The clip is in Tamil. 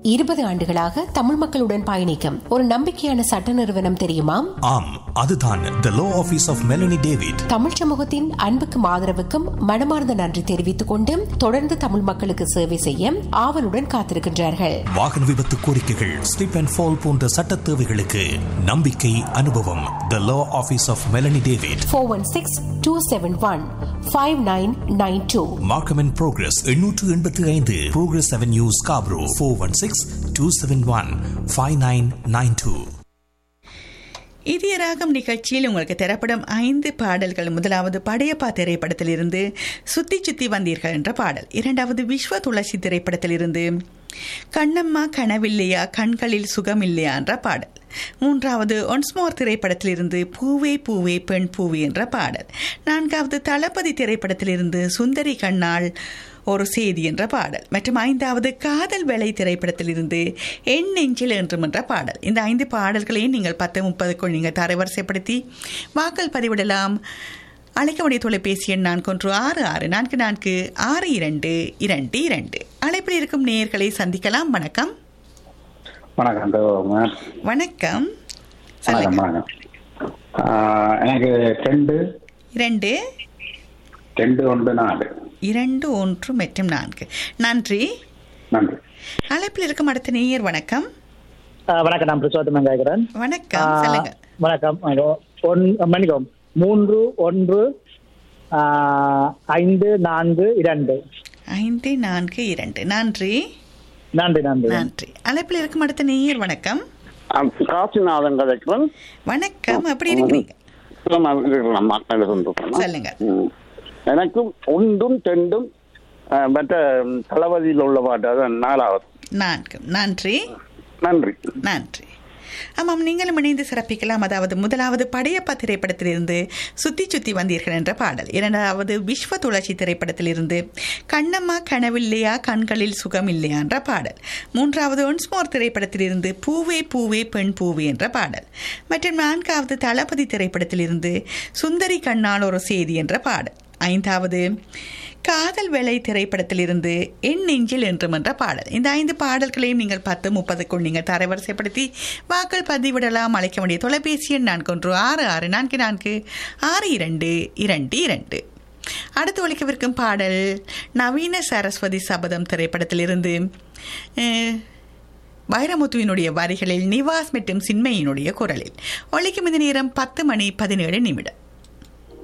இருபது ஆண்டுகளாக தமிழ் மக்களுடன் பயணிக்கும் ஒரு நம்பிக்கையான சட்ட நிறுவனம் தெரியுமா ஆம் அதுதான் the law office of Melanie David Tamil சமூகத்தின் அன்புக்கும் ஆதரவுக்கும் மனமார்ந்த நன்றி தெரிவித்துக் கொண்டு தொடர்ந்து தமிழ் மக்களுக்கு சேவை செய்ய ஆவலுடன் காத்திருக்கின்றார்கள் வாகன விபத்து கோரிக்கைகள் ஸ்லிப் அண்ட் ஃபால் போன்ற சட்ட தேவைகளுக்கு நம்பிக்கை அனுபவம் the law office of Melanie David four one six two seven one five nine nine two Markham and Progress எண்ணூற்று எண்பத்தி ஐந்து Progress Avenue Scarborough four one six two seven one five nine nine two இதய ராகம் நிகழ்ச்சியில் உங்களுக்கு தரப்படும் ஐந்து பாடல்கள் முதலாவது படையப்பா திரைப்படத்திலிருந்து சுத்தி சுத்தி வந்தீர்கள் என்ற பாடல் இரண்டாவது விஸ்வ துளசி திரைப்படத்திலிருந்து கண்ணம்மா கனவில்லையா கண்களில் சுகமில்லையா என்ற பாடல் மூன்றாவது ஒன்ஸ்மோர் திரைப்படத்திலிருந்து பூவே பூவே பெண் பூவே என்ற பாடல் நான்காவது தளபதி திரைப்படத்திலிருந்து சுந்தரி கண்ணாள் ஒரு செய்தி என்ற பாடல் மற்றும் ஐந்தாவது காதல் வேலை திரைப்படத்திலிருந்து என் நெஞ்சில் என்றும் என்ற பாடல் இந்த ஐந்து பாடல்களையும் நீங்கள் பத்து முப்பதுக்குள் நீங்கள் தரவரிசைப்படுத்தி வாக்கள் பதிவிடலாம் அழைக்க வேண்டிய தொலைபேசி எண் நான்கு ஒன்று ஆறு ஆறு நான்கு நான்கு ஆறு இரண்டு இரண்டு இரண்டு அழைப்பில் இருக்கும் நேயர்களை சந்திக்கலாம் வணக்கம் வணக்கம் தேவங்க வணக்கம் வணக்கம் சொல்லுங்க வணக்கம் ஆஹ் எனக்கு ரெண்டு இரண்டு ரெண்டு ஒன்று நாலு இரண்டு ஒன்று மற்றும் நான்கு நன்றி நன்றி அழைப்பில் இருக்கும் அடுத்த நேயர் வணக்கம் ஆ, வணக்கம் நான் பிரசோத்தமன் கேட்கிறேன் வணக்கம் சொல்லுங்க வணக்கம் வணக்கம். ஒன் மன்னிக்கவும் மூன்று ஒன்று ஆ, ஐந்து நான்கு இரண்டு ஐந்து நான்கு இரண்டு நன்றி நன்றி நன்றி நன்றி அழைப்பில் இருக்கும் அடுத்த நேயர் வணக்கம் காசிநாதன் கதைக்கிறேன் வணக்கம் எப்படி இருக்கிறீங்க சொல்லுங்க. எனக்கும் ஒன்றும் ரெண்டும் அஹ், மற்ற தளபதியில் உள்ள பாட்டு அதான் நாலாவது நான்கு நன்றி நன்றி நன்றி ஆமாம் நீங்களும் இணைந்து சிறப்பிக்கலாம் அதாவது முதலாவது படையப்பா திரைப்படத்திலிருந்து சுத்தி சுத்தி வந்தீர்கள் என்ற பாடல் இரண்டாவது விஸ்வ துளசி திரைப்படத்திலிருந்து கண்ணம்மா கனவில்லையா கண்களில் சுகம் இல்லையா என்ற பாடல் மூன்றாவது ஒன்ஸ்மோர் திரைப்படத்திலிருந்து பூவே பூவே பெண் பூவே என்ற பாடல் மற்றும் நான்காவது தளபதி திரைப்படத்திலிருந்து சுந்தரி கண்ணால் ஒரு செய்தி என்ற பாடல் ஐந்தாவது காதல் வேலை திரைப்படத்திலிருந்து என் நெஞ்சில் என்றும் என்ற பாடல் இந்த ஐந்து பாடல்களையும் நீங்கள் பத்து முப்பதுக்குள் நீங்கள் தரவரிசைப்படுத்தி வாக்கள் பதிவிடலாம் அழைக்க வேண்டிய தொலைபேசி எண் நான்கு ஒன்று ஆறு ஆறு நான்கு நான்கு ஆறு இரண்டு இரண்டு இரண்டு அடுத்து ஒழிக்கவிருக்கும் பாடல் நவீன சரஸ்வதி சபதம் திரைப்படத்திலிருந்து அஹ், வைரமுத்துவினுடைய வரிகளில் நிவாஸ் மற்றும் சின்மையினுடைய குரலில் ஒழிக்கும் இந்த நேரம் பத்து மணி பதினேழு நிமிடம்